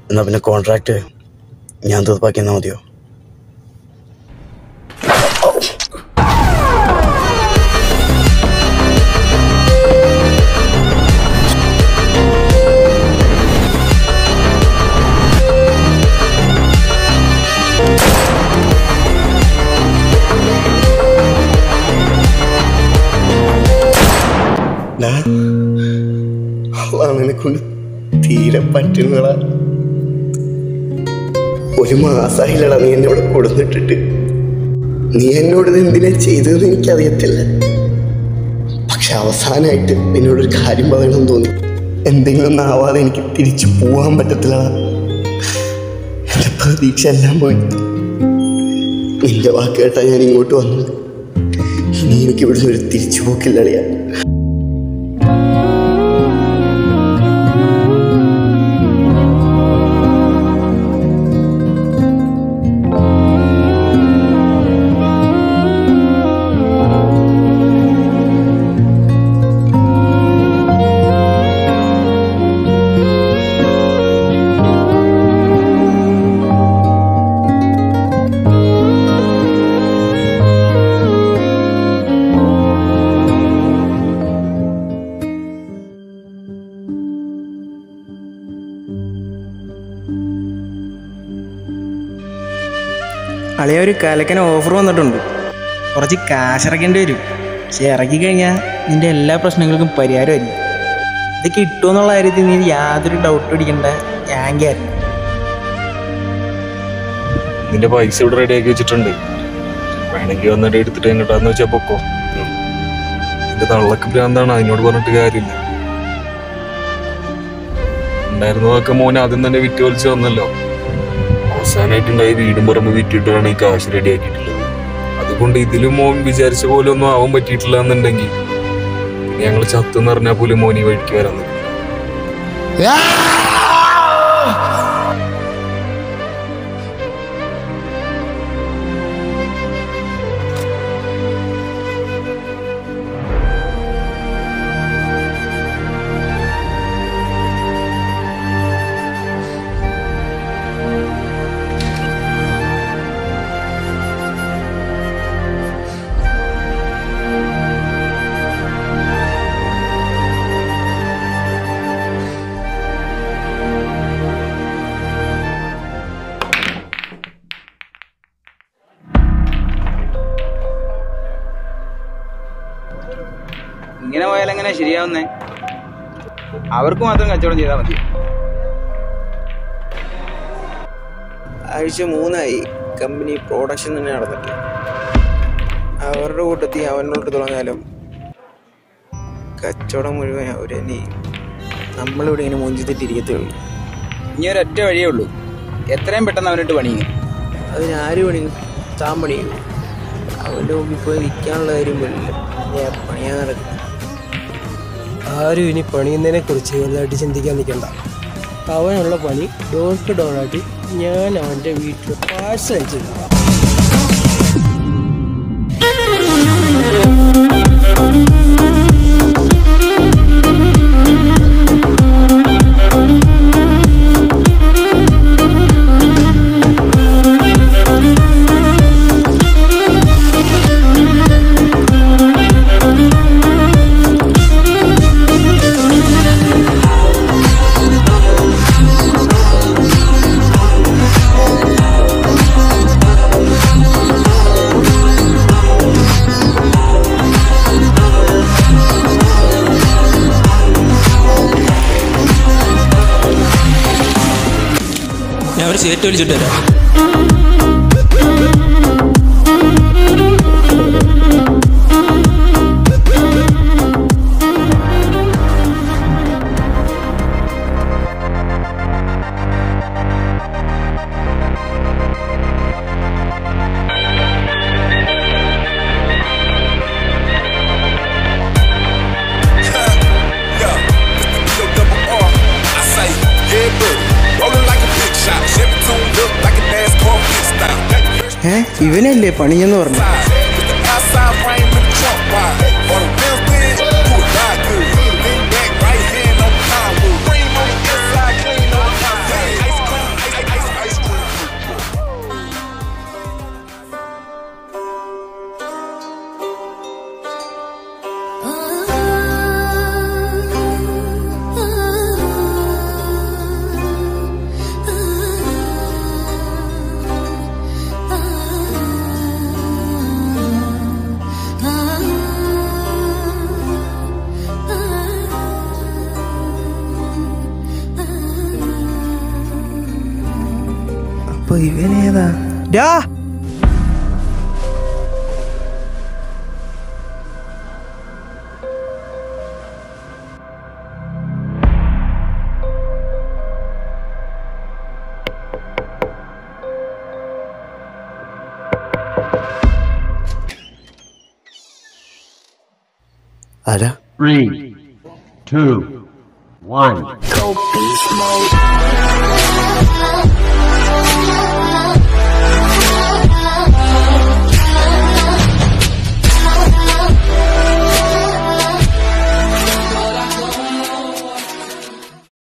എന്നാ പിന്നെ കോൺട്രാക്ട് ഞാൻ തീർപ്പാക്കി എന്നാൽ മതിയോ അവനെ കൊണ്ട് തീരെ പറ്റുന്നടാ ഒരു മാസമായില്ലടാ നീ എന്നെ ഇവിടെ കൊടുത്തിട്ടിട്ട് നീ എന്നോട് ഇത് എന്തിനാ ചെയ്തതെന്ന് എനിക്കറിയത്തില്ല പക്ഷെ അവസാനമായിട്ട് നിന്നോടൊരു കാര്യം പറയണമെന്ന് തോന്നി എന്തെങ്കിലും ഒന്നും ആവാതെ എനിക്ക് തിരിച്ചു പോകാൻ പറ്റത്തില്ലടാ എൻ്റെ പ്രതീക്ഷ എല്ലാം പോയി നിന്റെ വാക്ക് കേട്ടാ ഞാൻ ഇങ്ങോട്ട് വന്നത് ഇനി എനിക്ക് ഇവിടുന്ന് ഒരു തിരിച്ചു പോക്കില്ലളിയാ അളിയ ഒരു കലക്കന് ഓഫർ വന്നിട്ടുണ്ട് കുറച്ച് കാശ് ഇറക്കേണ്ടി വരും പക്ഷെ ഇറക്കി കഴിഞ്ഞാൽ നിന്റെ എല്ലാ പ്രശ്നങ്ങൾക്കും പരിഹാരമായിരിക്കും ഇത് കിട്ടുമെന്നുള്ള കാര്യത്തിൽ നീ യാതൊരു ഡൗട്ട് അടിക്കണ്ട ഞാൻ കയറി നിന്റെ പൈസ ഇവിടെ റെഡിയാക്കി വെച്ചിട്ടുണ്ട് വേണമെങ്കിൽ വന്നിട്ട് എടുത്തിട്ട് എങ്ങോട്ടാന്ന് വെച്ചാൽ പൊക്കോ നിന്റെ തള്ളക്ക് ഭ്രാന്താണ് അതിനോട് പറഞ്ഞിട്ട് കാര്യമില്ല ഉണ്ടായിരുന്നതൊക്കെ മോൻ ആദ്യം തന്നെ വിറ്റ് വലിച്ചു വന്നല്ലോ അവസാനമായിട്ടുണ്ടായി വീടും പറമ്പ് വിറ്റിട്ടാണ് ഈ കാശ് റെഡിയാക്കിയിട്ടുള്ളത് അതുകൊണ്ട് ഇതിലും മോൻ വിചാരിച്ച പോലെ ഒന്നും ആവാൻ പറ്റിയിട്ടില്ല എന്നുണ്ടെങ്കിൽ ഞങ്ങൾ ചത്തെന്ന് പറഞ്ഞാൽ പോലും മോൻ ഈ വഴിക്ക് വരാൻ നിൽക്കും ഇങ്ങനെ പോയാൽ എങ്ങനെ ശരിയാവുന്നേ അവർക്ക് മാത്രം കച്ചവടം ചെയ്താൽ മതി ആഴ്ച മൂന്നായി കമ്പനി പ്രൊഡക്ഷൻ തന്നെ നടന്നിട്ട് അവരുടെ കൂട്ടത്തിൽ അവനോട്ട് തുടങ്ങാലും കച്ചവടം മുഴുവൻ അവർ തന്നെ നമ്മളിവിടെ ഇങ്ങനെ മുഞ്ചിത്തിട്ടിരിക്കത്തേ ഉള്ളൂ ഇനി ഒരൊറ്റ വഴിയേ ഉള്ളൂ എത്രയും പെട്ടെന്ന് അവനിട്ട് പണിയും അതിന് ആര് പണിയും താൻ പണിയും അവൻ്റെ മുമ്പിൽ പോയി നിൽക്കാനുള്ള കാര്യം പോലില്ല ഞാൻ പണിയാൻ നടക്കും ആരും ഇനി പണിയുന്നതിനെ കുറിച്ച് വലുതായിട്ട് ചിന്തിക്കാൻ നിൽക്കണ്ട അവനുള്ള പണി ഡോർ ടു ഡോറായിട്ട് ഞാൻ അവൻ്റെ വീട്ടിൽ പാഴ്സൽ അയച്ചു തരാം. ഞാൻ ഒരു സിഗരറ്റ് വലിച്ചിട്ട് വരാം ഏ ഇവനല്ലേ പണിയെന്ന് പറഞ്ഞു അപ്പൊ ഇവനേതാ ഡാ ആരാ Three, two, one. Go beast mode.